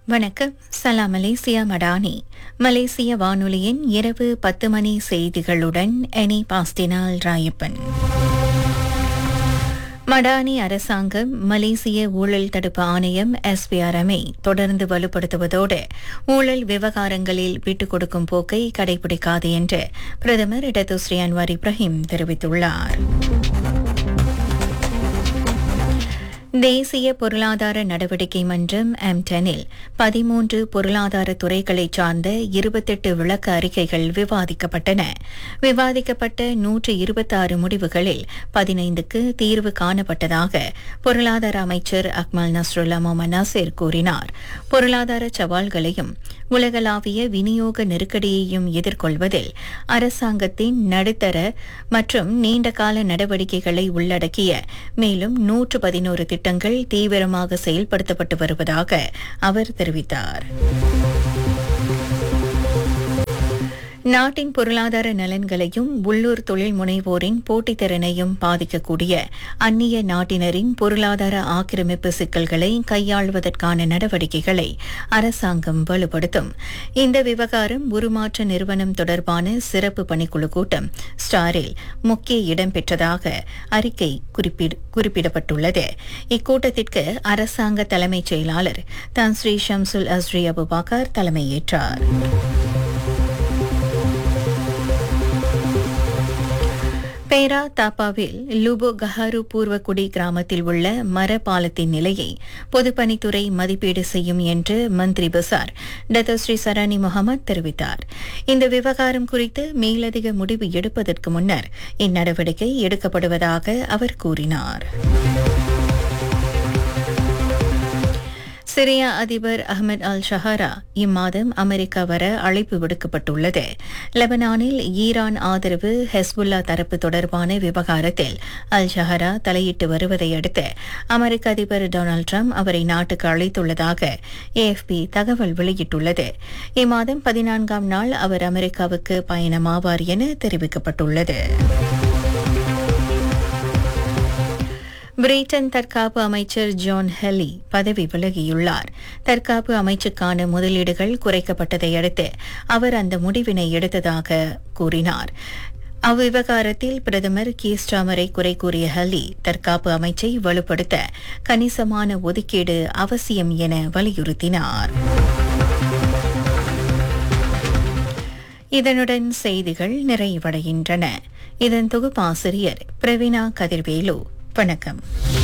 வணக்கம் சலாம் மலேசியா மடானி மலேசிய வானொலியின் இரவு பத்து மணி செய்திகளுடன் எனி பாஸ்டினால் ராயப்பன் மடானி அரசாங்கம் மலேசிய ஊழல் தடுப்பு ஆணையம் எஸ்பிஆர்எம்ஐ தொடர்ந்து வலுப்படுத்துவதோடு ஊழல் விவகாரங்களில் விட்டுக் கொடுக்கும் போக்கை கடைபிடிக்காது என்று பிரதமர் இடதுஸ்ரீ அன்வார் இப்ராஹிம் தெரிவித்துள்ளார் தேசிய பொருளாதார நடவடிக்கை மன்றம் எம்டனில் பதிமூன்று பொருளாதார துறைகளைச் சார்ந்த இருபத்தெட்டு விளக்க அறிக்கைகள் விவாதிக்கப்பட்டன விவாதிக்கப்பட்ட நூற்று இருபத்தாறு முடிவுகளில் பதினைந்துக்கு தீர்வு காணப்பட்டதாக பொருளாதார அமைச்சர் அக்மல் நஸ்ருல்லா மொமன் நசீர் கூறினார் பொருளாதார சவால்களையும் உலகளாவிய விநியோக நெருக்கடியையும் எதிர்கொள்வதில் அரசாங்கத்தின் நடுத்தர மற்றும் நீண்டகால நடவடிக்கைகளை உள்ளடக்கிய மேலும் நூற்று பதினோரு திட்டங்கள் தீவிரமாக செயல்படுத்தப்பட்டு வருவதாக அவர் தெரிவித்தார் நாட்டின் பொருளாதார நலன்களையும் உள்ளூர் தொழில் முனைவோரின் போட்டித்திறனையும் பாதிக்கக்கூடிய அந்நிய நாட்டினரின் பொருளாதார ஆக்கிரமிப்பு சிக்கல்களை கையாள்வதற்கான நடவடிக்கைகளை அரசாங்கம் வலுப்படுத்தும் இந்த விவகாரம் உருமாற்ற நிறுவனம் தொடர்பான சிறப்பு பணிக்குழு கூட்டம் ஸ்டாரில் முக்கிய இடம் பெற்றதாக அறிக்கை குறிப்பிடப்பட்டுள்ளது இக்கூட்டத்திற்கு அரசாங்க தலைமைச் செயலாளர் தான் ஸ்ரீ ஷம்சுல் அஸ்ரி அபுபாக்கர் தலைமையேற்றார் பேரா தாப்பாவில் லுபோ கஹாரு பூர்வக்குடி கிராமத்தில் உள்ள மர பாலத்தின் நிலையை பொதுப்பணித்துறை மதிப்பீடு செய்யும் என்று மந்திரி பசார் டத்தோஸ்ரீ சரானி முகமது தெரிவித்தார் இந்த விவகாரம் குறித்து மேலதிக முடிவு எடுப்பதற்கு முன்னர் இந்நடவடிக்கை எடுக்கப்படுவதாக அவர் கூறினார் சிரியா அதிபர் அஹமது அல் ஷஹரா இம்மாதம் அமெரிக்கா வர அழைப்பு விடுக்கப்பட்டுள்ளது லெபனானில் ஈரான் ஆதரவு ஹெஸ்புல்லா தரப்பு தொடர்பான விவகாரத்தில் அல் ஷஹரா தலையிட்டு வருவதை அடுத்து அமெரிக்க அதிபர் டொனால்டு ட்ரம்ப் அவரை நாட்டுக்கு அழைத்துள்ளதாக ஏஎஃப்பி தகவல் வெளியிட்டுள்ளது இம்மாதம் பதினான்காம் நாள் அவர் அமெரிக்காவுக்கு பயணமாவார் என தெரிவிக்கப்பட்டுள்ளது பிரிட்டன் தற்காப்பு அமைச்சர் ஜான் ஹெலி பதவி விலகியுள்ளார் தற்காப்பு அமைச்சுக்கான முதலீடுகள் குறைக்கப்பட்டதை அடுத்து அவர் அந்த முடிவினை எடுத்ததாக கூறினார் அவ்விவகாரத்தில் பிரதமர் கீஸ்டாமரை குறை கூறிய ஹலி தற்காப்பு அமைச்சை வலுப்படுத்த கணிசமான ஒதுக்கீடு அவசியம் என வலியுறுத்தினார் இதனுடன் செய்திகள் நிறைவடைகின்றன இதன் தொகுப்பாசிரியர் பிரவீனா கதிர்வேலு வணக்கம்